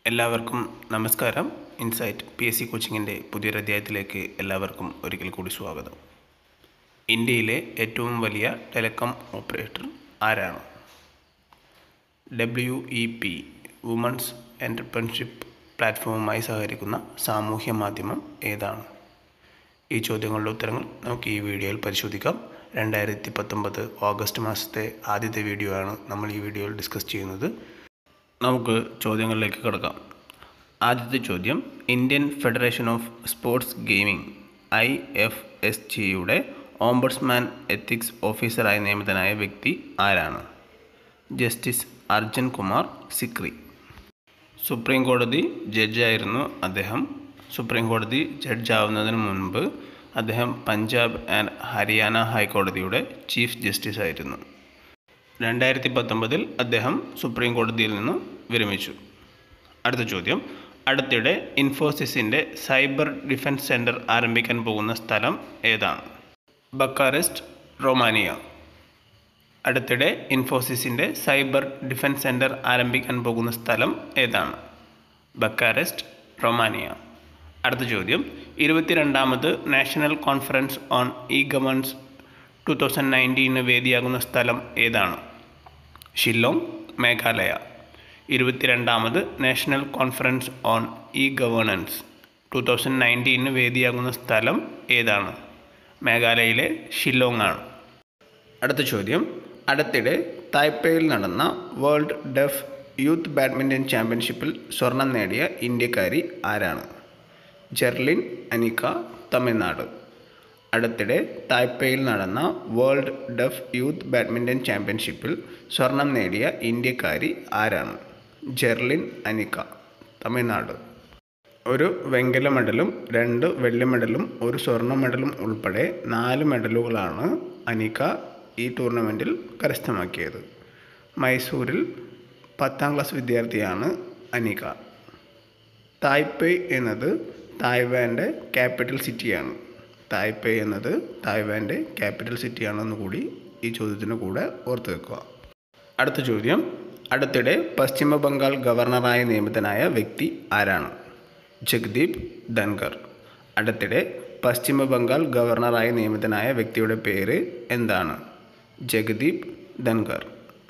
എല്ലാവർക്കും നമസ്കാരം Insight P S C കോച്ചിങ്ങിൻ്റെ പുതിയൊരു അധ്യായത്തിലേക്ക് എല്ലാവർക്കും ഒരിക്കൽ കൂടി സ്വാഗതം ഇന്ത്യയിലെ ഏറ്റവും വലിയ ടെലികോം ഓപ്പറേറ്റർ ആരാണ് W E P women's entrepreneurship പ്ലാറ്റ്ഫോമുമായി സഹകരിക്കുന്ന സാമൂഹ്യ മാധ്യമം ഏതാണ് ഈ ചോദ്യങ്ങളുടെ ഉത്തരങ്ങൾ നമുക്ക് ഈ വീഡിയോയിൽ പരിശോധിക്കാം രണ്ടായിരത്തി പത്തൊമ്പത് ഓഗസ്റ്റ് മാസത്തെ ആദ്യത്തെ വീഡിയോ ആണ് നമ്മൾ ഈ വീഡിയോയിൽ ഡിസ്കസ് ചെയ്യുന്നത് നമുക്ക് ചോദ്യങ്ങളിലേക്ക് കിടക്കാം ആദ്യത്തെ ചോദ്യം Indian federation of sports gaming I F S ജിയുടെ ഓംബഡ്സ്മാൻ എത്തിക്സ് ഓഫീസറായി നിയമിതനായ വ്യക്തി ആരാണ് ജസ്റ്റിസ് അർജൻ കുമാർ സിക്രി സുപ്രീം കോടതി ജഡ്ജായിരുന്നു അദ്ദേഹം സുപ്രീം കോടതി ജഡ്ജാവുന്നതിന് മുൻപ് അദ്ദേഹം പഞ്ചാബ് ആൻഡ് ഹരിയാന ഹൈക്കോടതിയുടെ ചീഫ് ജസ്റ്റിസ് ആയിരുന്നു രണ്ടായിരത്തി പത്തൊമ്പതിൽ അദ്ദേഹം സുപ്രീം കോടതിയിൽ നിന്ന് വിരമിച്ചു അടുത്ത ചോദ്യം അടുത്തിടെ ഇൻഫോസിസിൻ്റെ സൈബർ ഡിഫൻസ് സെൻറ്റർ ആരംഭിക്കാൻ പോകുന്ന സ്ഥലം ഏതാണ് ബക്കാറസ്റ്റ് റൊമാനിയ അടുത്തിടെ ഇൻഫോസിസിൻ്റെ സൈബർ ഡിഫൻസ് സെൻറ്റർ ആരംഭിക്കാൻ പോകുന്ന സ്ഥലം ഏതാണ് ബക്കാറസ്റ്റ് റൊമാനിയ അടുത്ത ചോദ്യം ഇരുപത്തിരണ്ടാമത് national conference on e governance two thousand nineteen വേദിയാകുന്ന സ്ഥലം ഏതാണ് ഷില്ലോങ് മേഘാലയ ഇരുപത്തിരണ്ടാമത് national conference on e governance two thousand nineteen വേദിയാകുന്ന സ്ഥലം ഏതാണ് മേഘാലയയിലെ ഷില്ലോങ് ആണ് അടുത്ത ചോദ്യം അടുത്തിടെ തായ്പേയിൽ നടന്ന വേൾഡ് ഡെഫ് യൂത്ത് ബാഡ്മിൻ്റൺ ചാമ്പ്യൻഷിപ്പിൽ സ്വർണം നേടിയ ഇന്ത്യക്കാരി ആരാണ് ജെർലിൻ അനിക്ക തമിഴ്നാട് അടുത്തിടെ തായ്പേയിൽ നടന്ന വേൾഡ് ഡെഫ് യൂത്ത് ബാഡ്മിൻ്റൺ ചാമ്പ്യൻഷിപ്പിൽ സ്വർണം നേടിയ ഇന്ത്യക്കാരി ആരാണ് ജെർലിൻ അനിക്ക തമിഴ്നാട് ഒരു വെങ്കല മെഡലും രണ്ട് വെള്ളി മെഡലും ഒരു സ്വർണ്ണ മെഡലും ഉൾപ്പെടെ നാല് മെഡലുകളാണ് അനിക്ക ഈ ടൂർണമെൻറ്റിൽ കരസ്ഥമാക്കിയത് മൈസൂരിൽ പത്താം ക്ലാസ് വിദ്യാർത്ഥിയാണ് അനിക തായ്പേയ് എന്നത് തായ്വാൻ്റെ ക്യാപിറ്റൽ സിറ്റിയാണ് തായ്പേയ് എന്നത് തായ്വാൻ്റെ ക്യാപിറ്റൽ സിറ്റിയാണെന്ന് കൂടി ഈ ചോദ്യത്തിന് കൂടെ ഓർത്ത് വെക്കുക അടുത്ത ചോദ്യം അടുത്തിടെ പശ്ചിമ ബംഗാൾ ഗവർണറായി നിയമിതനായ വ്യക്തി ആരാണ് ജഗ്ദീപ് ധൻകർ അടുത്തിടെ പശ്ചിമ ബംഗാൾ ഗവർണറായി നിയമിതനായ വ്യക്തിയുടെ പേര് എന്താണ് ജഗദീപ് ധൻകർ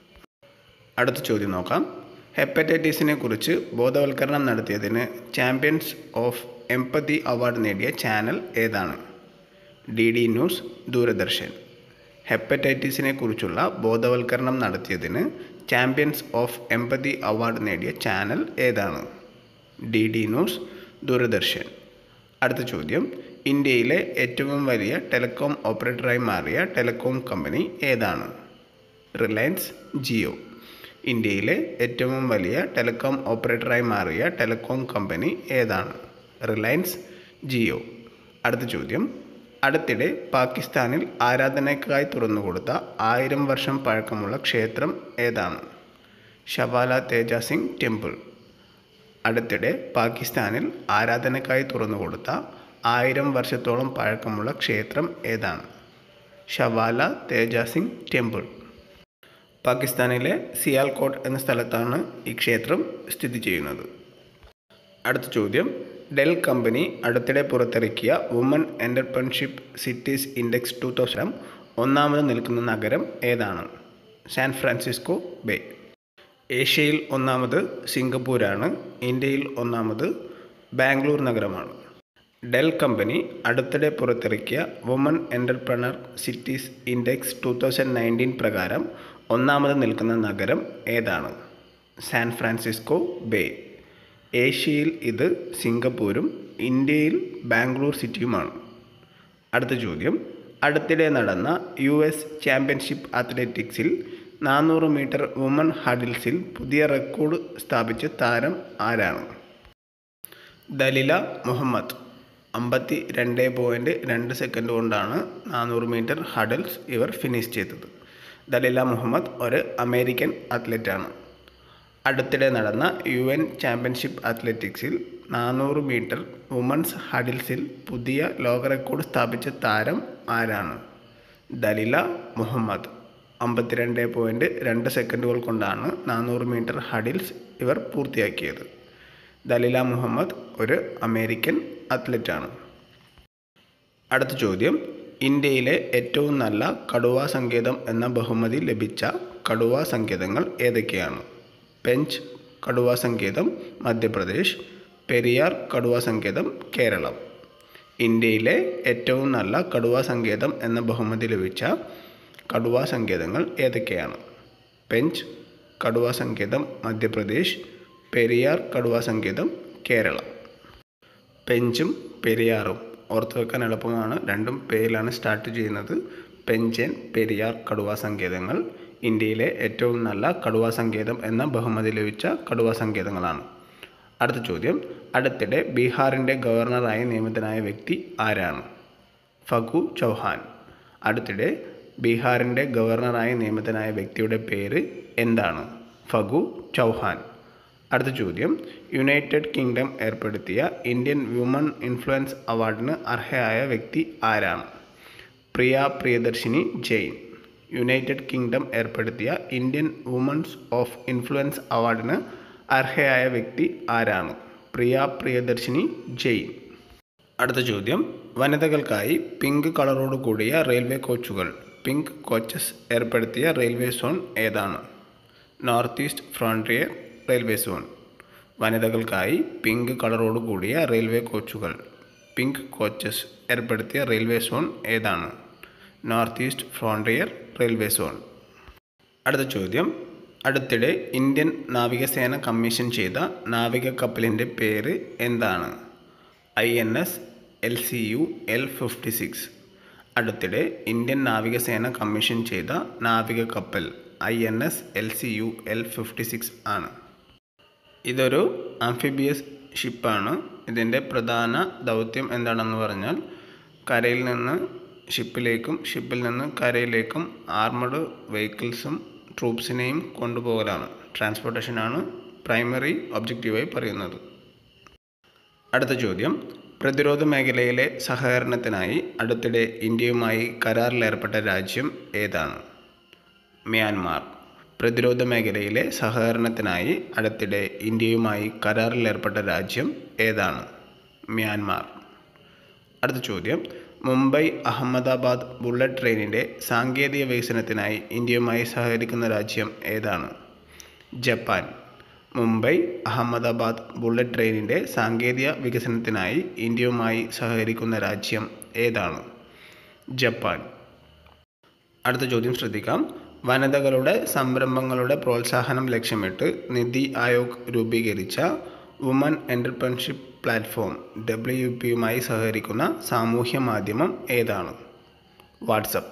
അടുത്ത ചോദ്യം നോക്കാം ഹെപ്പറ്റൈറ്റിസിനെ കുറിച്ച് ബോധവൽക്കരണം നടത്തിയതിന് ചാമ്പ്യൻസ് ഓഫ് എംപതി അവാർഡ് നേടിയ ചാനൽ ഏതാണ് ഡി ഡി ന്യൂസ് ദൂരദർശൻ ഹെപ്പറ്റൈറ്റിസിനെ കുറിച്ചുള്ള ബോധവൽക്കരണം നടത്തിയതിന് ചാമ്പ്യൻസ് ഓഫ് എംപതി അവാർഡ് നേടിയ ചാനൽ ഏതാണ് ഡി ഡി ന്യൂസ് ദൂരദർശൻ അടുത്ത ചോദ്യം ഇന്ത്യയിലെ ഏറ്റവും വലിയ ടെലികോം ഓപ്പറേറ്ററായി മാറിയ ടെലികോം കമ്പനി ഏതാണ് റിലയൻസ് ജിയോ ഇന്ത്യയിലെ ഏറ്റവും വലിയ ടെലികോം ഓപ്പറേറ്ററായി മാറിയ ടെലികോം കമ്പനി ഏതാണ് റിലയൻസ് ജിയോ അടുത്ത ചോദ്യം അടുത്തിടെ പാകിസ്ഥാനിൽ ആരാധനയ്ക്കായി തുറന്നുകൊടുത്ത ആയിരം വർഷം പഴക്കമുള്ള ക്ഷേത്രം ഏതാണ് ഷവാല തേജ സിംഗ് ടെമ്പിൾ അടുത്തിടെ പാകിസ്ഥാനിൽ ആരാധനയ്ക്കായി തുറന്നുകൊടുത്ത ആയിരം വർഷത്തോളം പഴക്കമുള്ള ക്ഷേത്രം ഏതാണ് ഷവാല തേജ സിംഗ് ടെമ്പിൾ പാകിസ്ഥാനിലെ സിയാൽകോട്ട് എന്ന സ്ഥലത്താണ് ഈ ക്ഷേത്രം സ്ഥിതി ചെയ്യുന്നത് അടുത്ത ചോദ്യം ഡെൽ കമ്പനി അടുത്തിടെ പുറത്തിറക്കിയ women entrepreneurship cities index two thousand ഒന്നാമത് നിൽക്കുന്ന നഗരം ഏതാണ് സാൻ ഫ്രാൻസിസ്കോ ബേ ഏഷ്യയിൽ ഒന്നാമത് സിംഗപ്പൂരാണ് ഇന്ത്യയിൽ ഒന്നാമത് ബാംഗ്ലൂർ നഗരമാണ് ഡെൽ കമ്പനി അടുത്തിടെ പുറത്തിറക്കിയ women entrepreneur cities index two thousand nineteen പ്രകാരം ഒന്നാമത് നിൽക്കുന്ന നഗരം ഏതാണ് സാൻ ഫ്രാൻസിസ്കോ ബേ ഏഷ്യയിൽ ഇത് സിംഗപ്പൂരും ഇന്ത്യയിൽ ബാംഗ്ലൂർ സിറ്റിയുമാണ് അടുത്ത ചോദ്യം അടുത്തിടെ നടന്ന യു എസ് ചാമ്പ്യൻഷിപ്പ് അത്ലറ്റിക്സിൽ നാനൂറ് മീറ്റർ വുമൺ ഹഡിൽസിൽ പുതിയ റെക്കോർഡ് സ്ഥാപിച്ച താരം ആരാണ് ദലില മുഹമ്മദ് അമ്പത്തി രണ്ട് പോയിൻറ്റ് രണ്ട് സെക്കൻഡ് കൊണ്ടാണ് നാനൂറ് മീറ്റർ ഹഡിൽസ് ഇവർ ഫിനിഷ് ചെയ്തത് ദലില മുഹമ്മദ് ഒരു അമേരിക്കൻ അത്ലറ്റാണ് അടുത്തിടെ നടന്ന യു എൻ ചാമ്പ്യൻഷിപ്പ് അത്ലറ്റിക്സിൽ നാനൂറ് മീറ്റർ വുമൺസ് ഹഡിൽസിൽ പുതിയ ലോക റെക്കോർഡ് സ്ഥാപിച്ച താരം ആരാണ് ദലില മുഹമ്മദ് അമ്പത്തിരണ്ട് പോയിൻറ്റ് രണ്ട് സെക്കൻഡുകൾ കൊണ്ടാണ് നാനൂറ് മീറ്റർ ഹഡിൽസ് ഇവർ പൂർത്തിയാക്കിയത് ദലില മുഹമ്മദ് ഒരു അമേരിക്കൻ അത്ലറ്റാണ് അടുത്ത ചോദ്യം ഇന്ത്യയിലെ ഏറ്റവും നല്ല കടുവ സങ്കേതം എന്ന ബഹുമതി ലഭിച്ച കടുവ സങ്കേതങ്ങൾ ഏതൊക്കെയാണ് പെഞ്ച് കടുവ സങ്കേതം മധ്യപ്രദേശ് പെരിയാർ കടുവ സങ്കേതം കേരളം ഇന്ത്യയിലെ ഏറ്റവും നല്ല കടുവ സങ്കേതം എന്ന ബഹുമതി ലഭിച്ച കടുവ സങ്കേതങ്ങൾ ഏതൊക്കെയാണ് പെഞ്ച് കടുവ സങ്കേതം മധ്യപ്രദേശ് പെരിയാർ കടുവ സങ്കേതം കേരളം പെഞ്ചും പെരിയാറും ഓർത്തു വെക്കാൻ എളുപ്പമാണ് രണ്ടും പേരിലാണ് സ്റ്റാർട്ട് ചെയ്യുന്നത് പെഞ്ചൻ പെരിയാർ കടുവ സങ്കേതങ്ങൾ ഇന്ത്യയിലെ ഏറ്റവും നല്ല കടുവ സങ്കേതം എന്ന ബഹുമതി ലഭിച്ച കടുവ സങ്കേതങ്ങളാണ് അടുത്ത ചോദ്യം അടുത്തിടെ ബീഹാറിൻ്റെ ഗവർണറായി നിയമിതനായ വ്യക്തി ആരാണ് ഫഗു ചൗഹാൻ അടുത്തിടെ ബീഹാറിൻ്റെ ഗവർണറായി നിയമിതനായ വ്യക്തിയുടെ പേര് എന്താണ് ഫഗു ചൗഹാൻ അടുത്ത ചോദ്യം യുണൈറ്റഡ് കിങ്ഡം ഏർപ്പെടുത്തിയ ഇന്ത്യൻ വുമൺ ഇൻഫ്ലുവൻസ് അവാർഡിന് അർഹയായ വ്യക്തി ആരാണ് പ്രിയ പ്രിയദർശിനി ജെയിൻ യുണൈറ്റഡ് കിങ്ഡം ഏർപ്പെടുത്തിയ ഇന്ത്യൻ വുമൺസ് ഓഫ് ഇൻഫ്ലുവൻസ് അവാർഡിന് അർഹയായ വ്യക്തി ആരാണ് പ്രിയ പ്രിയദർശിനി ജെയിൻ അടുത്ത ചോദ്യം വനിതകൾക്കായി പിങ്ക് കളറോട് കൂടിയ റെയിൽവേ കോച്ചുകൾ പിങ്ക് കോച്ചസ് ഏർപ്പെടുത്തിയ റെയിൽവേ സോൺ ഏതാണ് north east frontier railway zone വനിതകൾക്കായി പിങ്ക് കളറോട് കൂടിയ റെയിൽവേ കോച്ചുകൾ പിങ്ക് കോച്ചസ് ഏർപ്പെടുത്തിയ റെയിൽവേ സോൺ ഏതാണ് north east frontier railway zone അടുത്ത ചോദ്യം അടുത്തിടെ ഇന്ത്യൻ നാവികസേന കമ്മീഷൻ ചെയ്ത നാവിക കപ്പലിൻ്റെ പേര് എന്താണ് I N S L C U L fifty six അടുത്തിടെ ഇന്ത്യൻ നാവികസേന കമ്മീഷൻ ചെയ്ത നാവിക കപ്പൽ I N S L C U L fifty six ആണ് ഇതൊരു ആംഫിബിയസ് ഷിപ്പാണ് ഇതിൻ്റെ പ്രധാന ദൗത്യം എന്താണെന്ന് പറഞ്ഞാൽ കരയിൽ നിന്ന് ഷിപ്പിലേക്കും ഷിപ്പിൽ നിന്ന് കരയിലേക്കും ആർമഡ് വെഹിക്കിൾസും ട്രൂപ്സിനെയും കൊണ്ടുപോകലാണ് ട്രാൻസ്പോർട്ടേഷനാണ് പ്രൈമറി ഒബ്ജക്റ്റീവായി പറയുന്നത് അടുത്ത ചോദ്യം പ്രതിരോധ മേഖലയിലെ സഹകരണത്തിനായി അടുത്തിടെ ഇന്ത്യയുമായി കരാറിലേർപ്പെട്ട രാജ്യം ഏതാണ് മ്യാൻമാർ പ്രതിരോധ മേഖലയിലെ സഹകരണത്തിനായി അടുത്തിടെ ഇന്ത്യയുമായി കരാറിലേർപ്പെട്ട രാജ്യം ഏതാണ് മ്യാൻമാർ അടുത്ത ചോദ്യം മുംബൈ അഹമ്മദാബാദ് ബുള്ളറ്റ് ട്രെയിനിൻ്റെ സാങ്കേതിക വികസനത്തിനായി ഇന്ത്യയുമായി സഹകരിക്കുന്ന രാജ്യം ഏതാണ് ജപ്പാൻ മുംബൈ അഹമ്മദാബാദ് ബുള്ളറ്റ് ട്രെയിനിൻ്റെ സാങ്കേതിക വികസനത്തിനായി ഇന്ത്യയുമായി സഹകരിക്കുന്ന രാജ്യം ഏതാണ് ജപ്പാൻ അടുത്ത ചോദ്യം ശ്രദ്ധിക്കാം വനിതകളുടെ സംരംഭങ്ങളുടെ പ്രോത്സാഹനം ലക്ഷ്യമിട്ട് നിതി ആയോഗ് രൂപീകരിച്ച വുമൺ എൻ്റർപ്രൺഷിപ്പ് പ്ലാറ്റ്ഫോം ഡബ്ല്യു പിയുമായി സഹകരിക്കുന്ന സാമൂഹ്യ മാധ്യമം ഏതാണ് വാട്സപ്പ്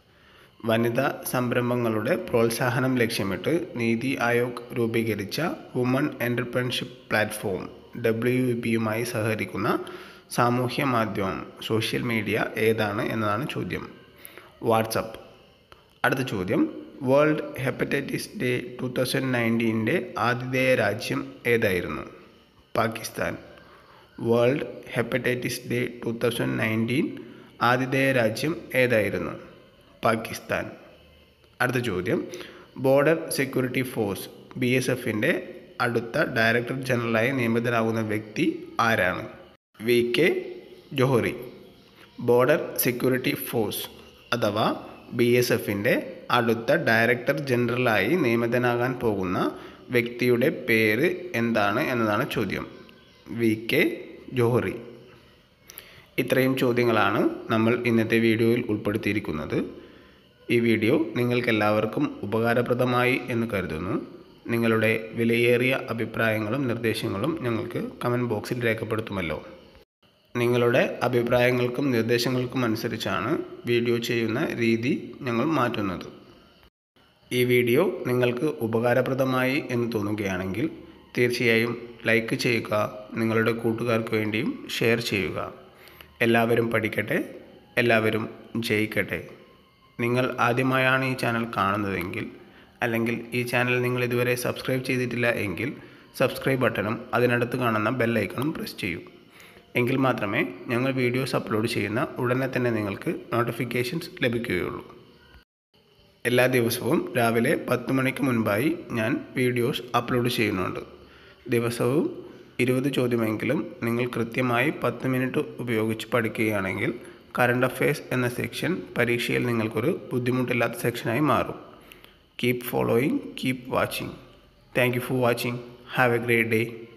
വനിതാ സംരംഭങ്ങളുടെ പ്രോത്സാഹനം ലക്ഷ്യമിട്ട് നീതി ആയോഗ് രൂപീകരിച്ച വുമൺ എൻ്റർപ്രൺഷിപ്പ് പ്ലാറ്റ്ഫോം ഡബ്ല്യു പിയുമായി സഹകരിക്കുന്ന സാമൂഹ്യ മാധ്യമം സോഷ്യൽ മീഡിയ ഏതാണ് എന്നതാണ് ചോദ്യം വാട്സപ്പ് അടുത്ത ചോദ്യം world hepatitis day two thousand നയൻറ്റീൻ്റെ ആതിഥേയ രാജ്യം ഏതായിരുന്നു Pakistan world hepatitis day two thousand nineteen ആതിഥേയ രാജ്യം ഏതായിരുന്നു പാകിസ്ഥാൻ അടുത്ത ചോദ്യം border security force B S എഫിൻ്റെ അടുത്ത ഡയറക്ടർ ജനറലായി നിയമിതനാകുന്ന വ്യക്തി ആരാണ് V K Johri border security force അഥവാ ബി എസ് എഫിൻ്റെ അടുത്ത ഡയറക്ടർ ജനറലായി നിയമിതനാകാൻ പോകുന്ന വ്യക്തിയുടെ പേര് എന്താണ് എന്നതാണ് ചോദ്യം വി കെ ജോഹറി ഇത്രയും ചോദ്യങ്ങളാണ് നമ്മൾ ഇന്നത്തെ വീഡിയോയിൽ ഉൾപ്പെടുത്തിയിരിക്കുന്നത് ഈ വീഡിയോ നിങ്ങൾക്കെല്ലാവർക്കും ഉപകാരപ്രദമായി എന്ന് കരുതുന്നു നിങ്ങളുടെ വിലയേറിയ അഭിപ്രായങ്ങളും നിർദ്ദേശങ്ങളും ഞങ്ങൾക്ക് കമൻറ്റ് ബോക്സിൽ രേഖപ്പെടുത്തുമല്ലോ നിങ്ങളുടെ അഭിപ്രായങ്ങൾക്കും നിർദ്ദേശങ്ങൾക്കും അനുസരിച്ചാണ് വീഡിയോ ചെയ്യുന്ന രീതി ഞങ്ങൾ മാറ്റുന്നത് ഈ വീഡിയോ നിങ്ങൾക്ക് ഉപകാരപ്രദമായി എന്ന് തോന്നുകയാണെങ്കിൽ തീർച്ചയായും ലൈക്ക് ചെയ്യുക നിങ്ങളുടെ കൂട്ടുകാർക്ക് വേണ്ടിയും ഷെയർ ചെയ്യുക എല്ലാവരും പഠിക്കട്ടെ എല്ലാവരും ജയിക്കട്ടെ നിങ്ങൾ ആദ്യമായാണ് ഈ ചാനൽ കാണുന്നതെങ്കിൽ അല്ലെങ്കിൽ ഈ ചാനൽ നിങ്ങൾ ഇതുവരെ സബ്സ്ക്രൈബ് ചെയ്തിട്ടില്ല എങ്കിൽ സബ്സ്ക്രൈബ് ബട്ടണും അതിനടുത്ത് കാണുന്ന ബെല്ലൈക്കണും പ്രസ് ചെയ്യൂ എങ്കിൽ മാത്രമേ ഞങ്ങൾ വീഡിയോസ് അപ്ലോഡ് ചെയ്യുന്ന ഉടനെ തന്നെ നിങ്ങൾക്ക് നോട്ടിഫിക്കേഷൻസ് ലഭിക്കുകയുള്ളൂ എല്ലാ ദിവസവും രാവിലെ പത്ത് മണിക്ക് മുൻപായി ഞാൻ വീഡിയോസ് അപ്ലോഡ് ചെയ്യുന്നുണ്ട് ദിവസവും ഇരുപത് ചോദ്യമെങ്കിലും നിങ്ങൾ കൃത്യമായി പത്ത് മിനിറ്റ് ഉപയോഗിച്ച് പഠിക്കുകയാണെങ്കിൽ കറണ്ട് അഫയേഴ്സ് എന്ന സെക്ഷൻ പരീക്ഷയിൽ നിങ്ങൾക്കൊരു ബുദ്ധിമുട്ടില്ലാത്ത സെക്ഷനായി മാറും keep following keep watching thank you for watching have a great day